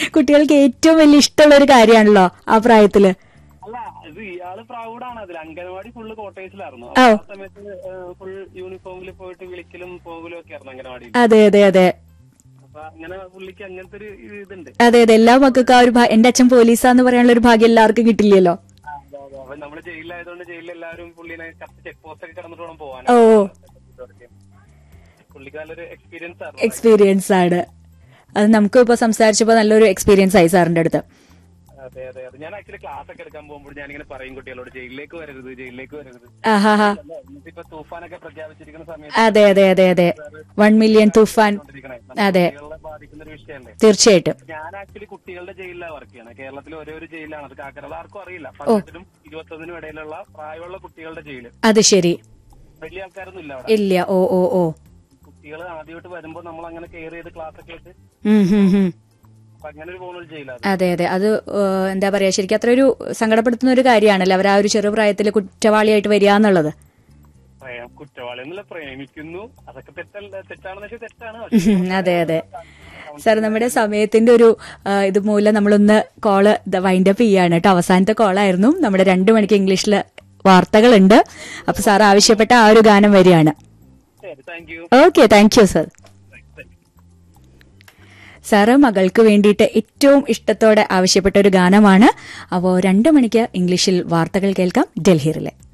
കുട്ടികൾക്ക് ഏറ്റവും വലിയ ഇഷ്ടമുള്ള ഒരു കാര്യമാണല്ലോ ആ പ്രായത്തില് അല്ല ഇത് ഇയാള് പ്രൗഡാണ് അതിൽ അംഗനവാടി ഫുള്ള് കോട്ടേഴ്സിലായിരുന്നു ഓ. ആ സമയത്ത് ഫുൾ യൂണിഫോമിൽ പോയിട്ട് വിളിക്കലും പോകലും ഒക്കെ ആയിരുന്നു അംഗനവാടിയിൽ അതെ അതെ അതെ അപ്പൊ അങ്ങനെ പുള്ളിക്ക് അങ്ങനത്തെ ഒരു ഇതുണ്ട് അതെ അതെ എല്ലാ മക്കൾക്കും ആ ഒരു ഭാ- എന്റെ അച്ഛൻ പോലീസാന്ന് പറയാനുള്ള ഒരു ഭാഗ്യം എല്ലാവർക്കും കിട്ടില്ലല്ലോ അപ്പൊ നമ്മള് ജയിലിലായതുകൊണ്ട് ജയിലിൽ എല്ലാവരും പുള്ളിനെ കറക്റ്റ് ചെക്ക് പോസ്റ്റ് ഒക്കെ കടന്നിട്ട് വേണം പോവാൻ ഓ പുള്ളിക്ക് നല്ലൊരു എക്സ്പീരിയൻസ് ആയിരുന്നു എക്സ്പീരിയൻസ് ആണ് അത് നമുക്കും ഇപ്പൊ സംസാരിച്ചപ്പോ നല്ലൊരു എക്സ്പീരിയൻസ് ആയി സാറിന്റെ അടുത്ത് അതെ അതെ അതെ ഞാൻ ആക്ച്വലി ക്ലാസ് ഒക്കെ എടുക്കാൻ പോകുമ്പോൾ ഞാനിങ്ങനെ പറയും കുട്ടികളോട് ജയിലിലേക്ക് വരരുത് ജയിലിലേക്ക് വരരുത് ആഹാഹാ അല്ല, ഇന്നിപ്പോ തൂഫാനൊക്കെ പ്രഖ്യാപിച്ചിരിക്കുന്ന സമയത്ത് അതെ അതെ അതെ അതെ വൺ മില്യൺ തുഫാൻ കൊണ്ടിരിക്കണേ. അതെ. കുട്ടികളെ ബാധിക്കുന്ന ഒരു വിഷയമല്ലേ തീർച്ചയായിട്ടും ഞാൻ ആക്ച്വലി കുട്ടികളുടെ ജയിലിലാണ് വർക്ക് ചെയ്യണത് കേരളത്തിൽ ഒരേ ഒരു ജയിലാണ് അത് കാക്കരത് ആർക്കും അറിയില്ല പതിനെട്ടിനും ഇരുപത്തൊന്നിനും ഇടയിലുള്ള പ്രായമുള്ള കുട്ടികളുടെ ജയില് അത് ശരി വലിയ ആൾക്കാരൊന്നും ഇല്ല അവിടെ ഇല്ല ഓ ഓ ഓ കുട്ടികൾ ആദ്യമായിട്ട് വരുമ്പോൾ നമ്മൾ അങ്ങനെ കെയർ ചെയ്ത് ക്ലാസ് ഒക്കെ ഇട്ട് ഉം, ഉം, ഉം. അപ്പൊ അങ്ങനെ ഒരു പോകുന്ന ഒരു ജയിലാണ് അതെ അതെ അത് ഏഹ്, എന്താ പറയാ ശരിക്കും അത്ര ഒരു സങ്കടപ്പെടുത്തുന്ന ഒരു കാര്യമാണല്ലോ അവർ ആ ഒരു ചെറുപ്രായത്തിൽ കുറ്റവാളിയായിട്ട് വരിക എന്നുള്ളത് പ്രേം കുറ്റവാളി എന്നല്ല പ്രേമിക്കുന്നു അതൊക്കെ തെറ്റല്ല തെറ്റാണെന്ന് വെച്ചാൽ തെറ്റാണ് ഉം, അതെ അതെ സാർ നമ്മുടെ സമയത്തിന്റെ ഒരു ആ, ഇത് മൂലം നമ്മളൊന്ന് കോള് വൈൻഡപ്പ് ചെയ്യാണ് കേട്ടോ അവസാനത്തെ കോളായിരുന്നു നമ്മുടെ രണ്ടു മണിക്ക് ഇംഗ്ലീഷിൽ വാർത്തകളുണ്ട് അപ്പൊ സാർ ആവശ്യപ്പെട്ട ആ ഒരു ഗാനം വരികയാണ് ശരി thank you okay thank you sir sir മകൾക്ക് വേണ്ടിയിട്ട് ഏറ്റവും ഇഷ്ടത്തോടെ ആവശ്യപ്പെട്ട ഒരു ഗാനമാണ് അപ്പോൾ രണ്ടു മണിക്ക് ഇംഗ്ലീഷിൽ വാർത്തകൾ കേൾക്കാം ഡൽഹിയിലെ